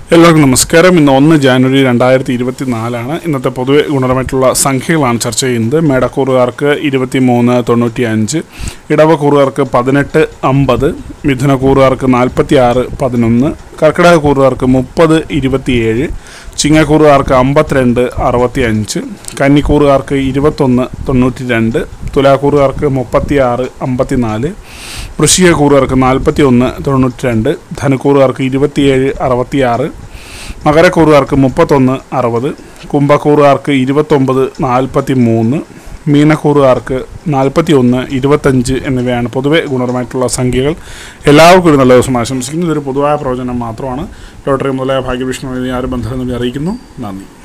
എല്ലാവർക്കും നമസ്കാരം ഇന്ന് ഒന്ന് ജാനുവരി രണ്ടായിരത്തി ഇരുപത്തി നാലാണ് ഇന്നത്തെ പൊതുവെ ഗുണപരമായിട്ടുള്ള സംഖ്യകളാണ് ചർച്ച ചെയ്യുന്നത് മേടക്കൂറുകാർക്ക് ഇരുപത്തി മൂന്ന് തൊണ്ണൂറ്റി അഞ്ച് ഇടവക്കൂറുകാർക്ക് പതിനെട്ട് അമ്പത് മിഥുനക്കൂറുകാർക്ക് നാൽപ്പത്തി ആറ് പതിനൊന്ന് കർക്കിടക കൂറുകാർക്ക് മുപ്പത് ഇരുപത്തിയേഴ് ചിങ്ങക്കൂറുകാർക്ക് അമ്പത്തിരണ്ട് അറുപത്തി അഞ്ച് കന്നിക്കൂറുകാർക്ക് ഇരുപത്തൊന്ന് തൊണ്ണൂറ്റി രണ്ട് തുലാക്കൂറുകാർക്ക് മുപ്പത്തി ആറ് അമ്പത്തിനാല് വൃശ്ചികക്കൂറുകാർക്ക് നാൽപ്പത്തി ഒന്ന് തൊണ്ണൂറ്റി രണ്ട് ധനുക്കൂറുകാർക്ക് ഇരുപത്തിയേഴ് അറുപത്തിയാറ് മകരക്കൂറുകാർക്ക് മുപ്പത്തൊന്ന് അറുപത് കുംഭക്കൂറുകാർക്ക് ഇരുപത്തൊമ്പത് നാൽപ്പത്തി മൂന്ന് മീനക്കൂറുകാർക്ക് നാൽപ്പത്തി ഒന്ന് ഇരുപത്തഞ്ച് എന്നിവയാണ് പൊതുവെ ഗുണപരമായിട്ടുള്ള സംഖ്യകൾ എല്ലാവർക്കും ഒരു നല്ല ദിവസം ആശംസിക്കുന്നു ഇതൊരു പൊതുവായ പ്രവചനം മാത്രമാണ് ലോട്ടറി മുതലായ ഭാഗ്യവിഷ്ണു ആരും ബന്ധം അറിയിക്കുന്നു നന്ദി